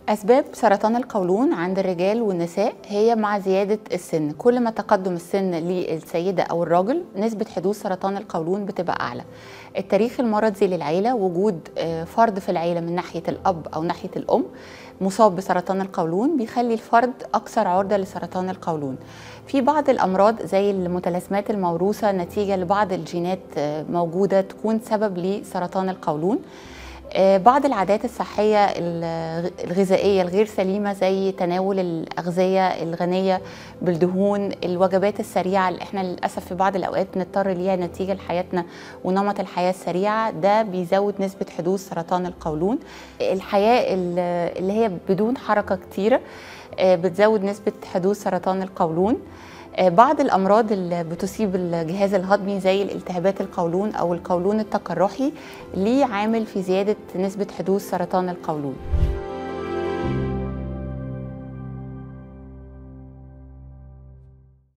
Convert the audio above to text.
أسباب سرطان القولون عند الرجال والنساء هي مع زيادة السن كل ما تقدم السن للسيدة أو الراجل نسبة حدوث سرطان القولون بتبقى أعلى التاريخ المرضي للعيلة وجود آه، فرد في العيلة من ناحية الأب أو ناحية الأم مصاب بسرطان القولون بيخلي الفرد أكثر عرضة لسرطان القولون في بعض الأمراض زي المتلازمات الموروثة نتيجة لبعض الجينات آه، موجودة تكون سبب لسرطان القولون آه، بعض العادات الصحية الغذائية الغير سليمة زي تناول الأغذية الغنية بالدهون الوجبات السريعة اللي احنا للأسف في بعض الأوقات بنضطر ليها نتيجة لحياتنا ونمط الحياة السريعة ده بيزود نسبة حدوث سرطان القولون الحياة اللي هي بدون حركة كتيرة آه، بتزود نسبة حدوث سرطان القولون آه، بعض الامراض اللي بتصيب الجهاز الهضمي زي الالتهابات القولون او القولون التقرحي ليه عامل في زياده نسبه حدوث سرطان القولون